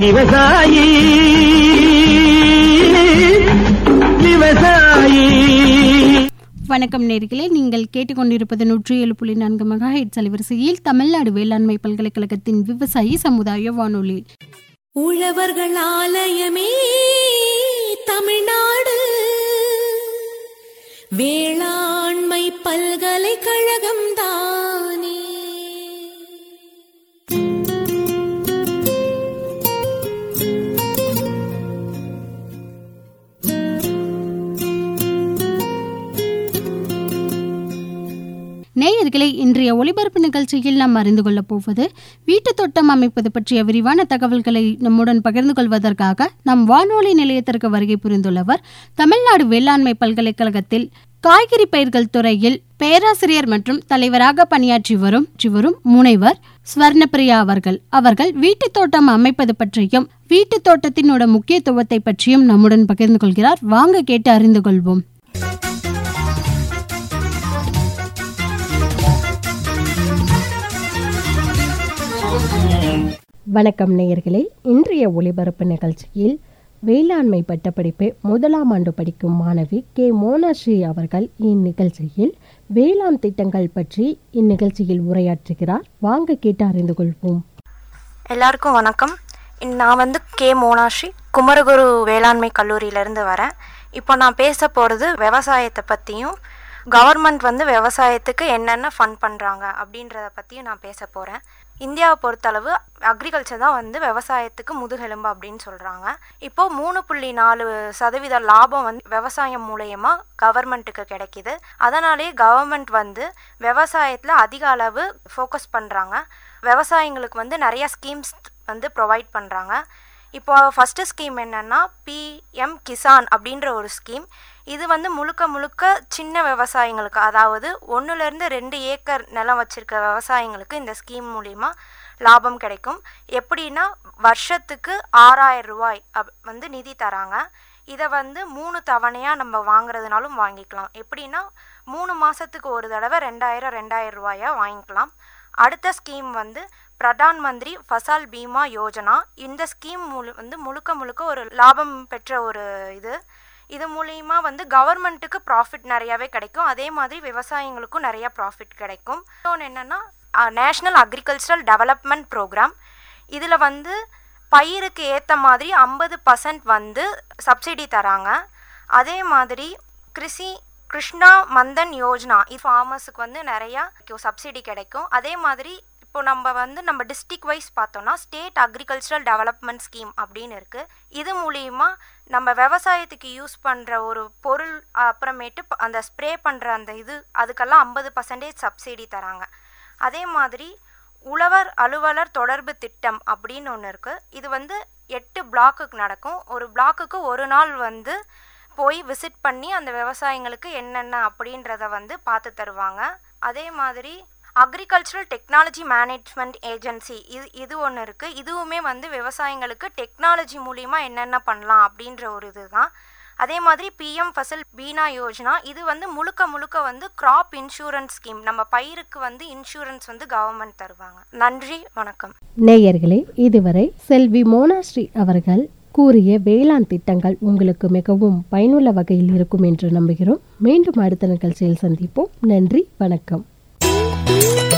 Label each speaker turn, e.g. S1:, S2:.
S1: விவசாயி விவசாயி
S2: வணக்கம் நேர்களே நீங்கள் கேட்டுக்கொண்டிருப்பது நூற்றி ஏழு புள்ளி நான்கு மெகா ஹெட் அலைவரிசையில் தமிழ்நாடு வேளாண்மை பல்கலைக்கழகத்தின் விவசாயி சமுதாய வானொலி
S3: உழவர்கள் ஆலயமே தமிழ்நாடு வேளாண்மை பல்கலைக்கழகம் தானே
S2: நேயர்களை இன்றைய ஒளிபரப்பு நிகழ்ச்சியில் நாம் அறிந்து கொள்ளப் போவது வீட்டுத் தோட்டம் அமைப்பது பற்றிய விரிவான தகவல்களை நம்முடன் பகிர்ந்து கொள்வதற்காக நம் வானொலி நிலையத்திற்கு வருகை புரிந்துள்ளவர் தமிழ்நாடு வேளாண்மை பல்கலைக்கழகத்தில் காய்கறி பயிர்கள் துறையில் பேராசிரியர் மற்றும் தலைவராக பணியாற்றி வரும் ற்றி வரும் முனைவர் ஸ்வர்ணபிரியா அவர்கள் அவர்கள் வீட்டுத் தோட்டம் அமைப்பது பற்றியும் வீட்டுத் தோட்டத்தினோட முக்கியத்துவத்தை பற்றியும் நம்முடன் பகிர்ந்து கொள்கிறார் வாங்க கேட்டு அறிந்து கொள்வோம் வணக்கம் நேயர்களே இன்றைய ஒளிபரப்பு நிகழ்ச்சியில் வேளாண்மை பட்டப்படிப்பு முதலாம் ஆண்டு படிக்கும் மாணவி கே மோனாஸ்ரீ அவர்கள் இந்நிகழ்ச்சியில் வேளாண் திட்டங்கள் பற்றி இந்நிகழ்ச்சியில் உரையாற்றுகிறார் வாங்க கேட்டு அறிந்து கொள்வோம்
S4: எல்லாருக்கும் வணக்கம் இன் நான் வந்து கே மோனாஷி குமரகுரு வேளாண்மை கல்லூரியிலேருந்து வரேன் இப்போ நான் பேச போகிறது விவசாயத்தை பற்றியும் கவர்மெண்ட் வந்து விவசாயத்துக்கு என்னென்ன ஃபண்ட் பண்ணுறாங்க அப்படின்றத பற்றியும் நான் பேச போகிறேன் இந்தியாவை பொறுத்தளவு அக்ரிகல்ச்சர் தான் வந்து விவசாயத்துக்கு முதுகெலும்பு அப்படின்னு சொல்கிறாங்க இப்போது மூணு புள்ளி நாலு சதவீத லாபம் வந்து விவசாயம் மூலயமா கவர்மெண்ட்டுக்கு கிடைக்கிது அதனாலேயே கவர்மெண்ட் வந்து விவசாயத்தில் அதிக அளவு ஃபோக்கஸ் பண்ணுறாங்க விவசாயிங்களுக்கு வந்து நிறைய ஸ்கீம்ஸ் வந்து ப்ரொவைட் பண்ணுறாங்க இப்போ ஃபஸ்ட்டு ஸ்கீம் என்னென்னா பிஎம் கிசான் அப்படின்ற ஒரு ஸ்கீம் இது வந்து முழுக்க முழுக்க சின்ன விவசாயிங்களுக்கு அதாவது ஒன்றுலேருந்து ரெண்டு ஏக்கர் நிலம் வச்சுருக்க விவசாயிங்களுக்கு இந்த ஸ்கீம் மூலிமா லாபம் கிடைக்கும் எப்படின்னா வருஷத்துக்கு ஆறாயிரம் ரூபாய் அப் வந்து நிதி தராங்க இதை வந்து மூணு தவணையாக நம்ம வாங்குறதுனாலும் வாங்கிக்கலாம் எப்படின்னா மூணு மாதத்துக்கு ஒரு தடவை ரெண்டாயிரம் ரெண்டாயிரம் ரூபாயா வாங்கிக்கலாம் அடுத்த ஸ்கீம் வந்து பிரதான் மந்திரி ஃபசால் பீமா யோஜனா இந்த ஸ்கீம் முழு வந்து முழுக்க முழுக்க ஒரு லாபம் பெற்ற ஒரு இது இது மூலியமா வந்து கவர்மெண்ட்டுக்கு ப்ராஃபிட் நிறையாவே கிடைக்கும் அதே மாதிரி விவசாயிங்களுக்கும் நிறைய ப்ராஃபிட் கிடைக்கும் இன்னொன்று என்னென்னா நேஷ்னல் அக்ரிகல்ச்சரல் டெவலப்மெண்ட் ப்ரோக்ராம் இதில் வந்து பயிருக்கு ஏற்ற மாதிரி ஐம்பது பர்சன்ட் வந்து சப்சிடி தராங்க அதே மாதிரி கிருஷி கிருஷ்ணா மந்தன் யோஜனா இது ஃபார்மர்ஸுக்கு வந்து நிறையா சப்சிடி கிடைக்கும் அதே மாதிரி இப்போ நம்ம வந்து நம்ம டிஸ்ட்ரிக் வைஸ் பார்த்தோம்னா ஸ்டேட் அக்ரிகல்ச்சரல் டெவலப்மெண்ட் ஸ்கீம் அப்படின்னு இருக்குது இது மூலியமா நம்ம விவசாயத்துக்கு யூஸ் பண்ணுற ஒரு பொருள் அப்புறமேட்டு ப- அந்த ஸ்ப்ரே பண்ணுற அந்த இது அதுக்கெல்லாம் ஐம்பது பர்சன்டேஜ் சப்சிடி தராங்க அதே மாதிரி உழவர் அலுவலர் தொடர்பு திட்டம் அப்படின்னு ஒன்று இருக்குது இது வந்து எட்டு பிளாக்குக்கு நடக்கும் ஒரு பிளாக்குக்கு ஒரு நாள் வந்து போய் விசிட் பண்ணி அந்த விவசாயிங்களுக்கு என்னென்ன அப்படின்றத வந்து பார்த்து தருவாங்க அதே மாதிரி அக்ரிகல்ச்சரல் டெக்னாலஜி மேனேஜ்மெண்ட் ஏஜென்சி இது இது ஒன்று இருக்குது இதுவுமே வந்து விவசாயிங்களுக்கு டெக்னாலஜி மூலிமா என்னென்ன பண்ணலாம் அப்படின்ற ஒரு இதுதான் அதே மாதிரி பிஎம் ஃபசல் பீனா யோஜனா இது வந்து முழுக்க முழுக்க வந்து கிராப் இன்சூரன்ஸ் ஸ்கீம் நம்ம பயிருக்கு வந்து இன்சூரன்ஸ் வந்து கவர்மெண்ட் தருவாங்க நன்றி வணக்கம்
S2: நேயர்களே இதுவரை செல்வி மோனாஸ்ரீ அவர்கள் கூறிய வேளாண் திட்டங்கள் உங்களுக்கு மிகவும் பயனுள்ள வகையில் இருக்கும் என்று நம்புகிறோம் மீண்டும் அடுத்த நிகழ்ச்சியில் சந்திப்போம் நன்றி வணக்கம்